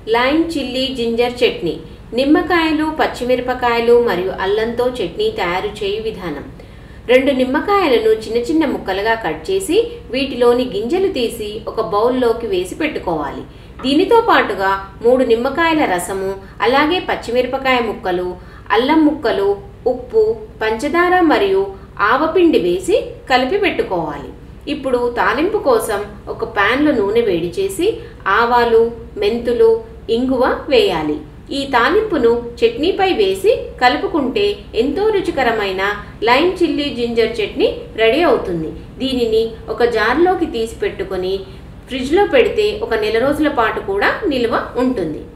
lime chilli ginger chutney నిమ్మకాయలు పచ్చిమిరపకాయలు మరియు అల్లంతో చట్నీ తయారు చేయు విధానం రెండు నిమ్మకాయలను చిన్న చిన్న ముక్కలుగా కట్ చేసి వీటిలోని గింజలు తీసి ఒక బౌల్లోకి వేసి పెట్టుకోవాలి దీనితో పాటుగా మూడు నిమ్మకాయల రసము అలాగే పచ్చిమిరపకాయ ముక్కలు అల్లం ముక్కలు ఉప్పు పంచదార మరియు ఆవపిండి వేసి కలిపి పెట్టుకోవాలి ఇప్పుడు తాలింపు కోసం ఒక ప్యాన్లో నూనె వేడి చేసి ఆవాలు మెంతులు ఇంగువ వేయాలి ఈ తాలింపును చట్నీపై వేసి కలుపుకుంటే ఎంతో రుచికరమైన lime chilli ginger chutney ready అవుతుంది దీనిని ఒక జార్లోకి తీసి పెట్టుకొని ఫ్రిడ్జ్లో పెడితే ఒక నెల రోజుల పాటు కూడా నిల్వ ఉంటుంది